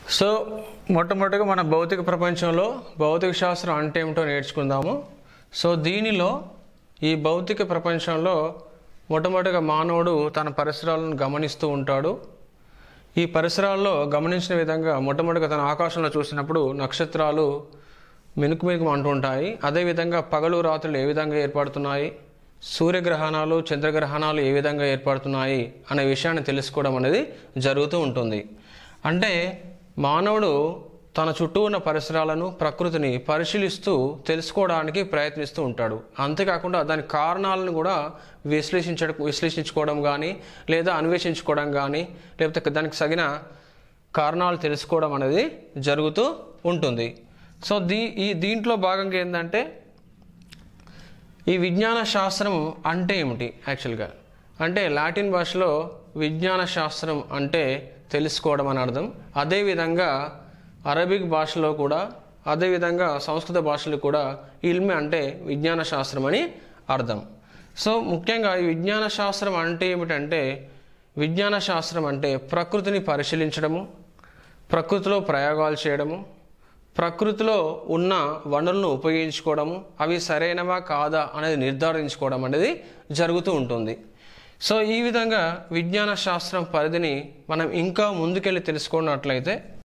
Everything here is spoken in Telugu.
సో మొట్టమొదటిగా మన భౌతిక ప్రపంచంలో భౌతిక శాస్త్రం అంటే ఏమిటో నేర్చుకుందాము సో దీనిలో ఈ భౌతిక ప్రపంచంలో మొట్టమొదటిగా మానవుడు తన పరిసరాలను గమనిస్తూ ఉంటాడు ఈ పరిసరాల్లో గమనించిన విధంగా మొట్టమొదటిగా తన ఆకాశంలో చూసినప్పుడు నక్షత్రాలు మినుకు మినుకు అంటుంటాయి అదేవిధంగా పగలు రాత్రులు ఏ విధంగా ఏర్పడుతున్నాయి సూర్యగ్రహణాలు చంద్రగ్రహణాలు ఏ విధంగా ఏర్పడుతున్నాయి అనే విషయాన్ని తెలుసుకోవడం అనేది జరుగుతూ ఉంటుంది అంటే మానవుడు తన చుట్టూ ఉన్న పరిసరాలను ప్రకృతిని పరిశీలిస్తూ తెలుసుకోవడానికి ప్రయత్నిస్తూ ఉంటాడు అంతేకాకుండా దాని కారణాలను కూడా విశ్లేషించ విశ్లేషించుకోవడం కానీ లేదా అన్వేషించుకోవడం కానీ లేకపోతే దానికి తగిన కారణాలు తెలుసుకోవడం అనేది జరుగుతూ ఉంటుంది సో దీ ఈ దీంట్లో భాగంగా ఏంటంటే ఈ విజ్ఞాన శాస్త్రం అంటే ఏమిటి యాక్చువల్గా అంటే లాటిన్ భాషలో విజ్ఞాన శాస్త్రం అంటే తెలుసుకోవడం అని అర్థం అదేవిధంగా అరబిక్ భాషలో కూడా అదేవిధంగా సంస్కృత భాషలో కూడా ఇల్మె అంటే విజ్ఞాన శాస్త్రం అని అర్థం సో ముఖ్యంగా ఈ విజ్ఞాన శాస్త్రం అంటే ఏమిటంటే విజ్ఞాన శాస్త్రం అంటే ప్రకృతిని పరిశీలించడము ప్రకృతిలో ప్రయోగాలు చేయడము ప్రకృతిలో ఉన్న వనరులను ఉపయోగించుకోవడము అవి సరైనవా కాదా అనేది నిర్ధారించుకోవడం అనేది జరుగుతూ ఉంటుంది సో ఈ విధంగా విజ్ఞాన శాస్త్రం పరిధిని మనం ఇంకా ముందుకెళ్ళి తెలుసుకున్నట్లయితే